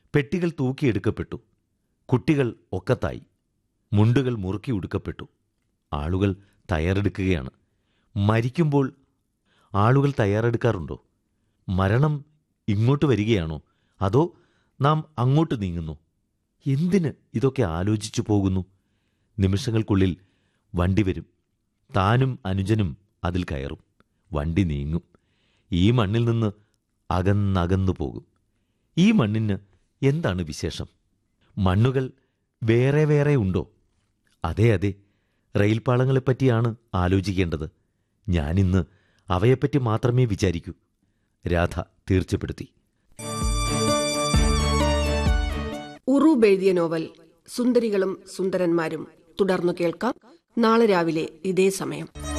പെട്ടികൾ തൂക്കിയെടുക്കപ്പെട്ടു കുട്ടികൾ ഒക്കത്തായി മുണ്ടുകൾ മുറുക്കി ഉടുക്കപ്പെട്ടു ആളുകൾ തയ്യാറെടുക്കുകയാണ് മരിക്കുമ്പോൾ ആളുകൾ തയ്യാറെടുക്കാറുണ്ടോ മരണം ഇങ്ങോട്ട് വരികയാണോ അതോ നാം അങ്ങോട്ട് നീങ്ങുന്നു എന്തിന് ഇതൊക്കെ ആലോചിച്ചു പോകുന്നു നിമിഷങ്ങൾക്കുള്ളിൽ വണ്ടി വരും താനും അനുജനും അതിൽ കയറും വണ്ടി നീങ്ങും ഈ മണ്ണിൽ നിന്ന് അകന്നകന്നു പോകും ഈ മണ്ണിന് എന്താണ് വിശേഷം മണ്ണുകൾ വേറെ വേറെ ഉണ്ടോ അതെ അതെ റെയിൽപാളങ്ങളെപ്പറ്റിയാണ് ആലോചിക്കേണ്ടത് ഞാനിന്ന് അവയെപ്പറ്റി മാത്രമേ വിചാരിക്കൂ രാധ തീർച്ചപ്പെടുത്തി ഉറൂബ് എഴുതിയ നോവൽ സുന്ദരികളും സുന്ദരന്മാരും തുടർന്നു കേൾക്കാം നാളെ രാവിലെ ഇതേ സമയം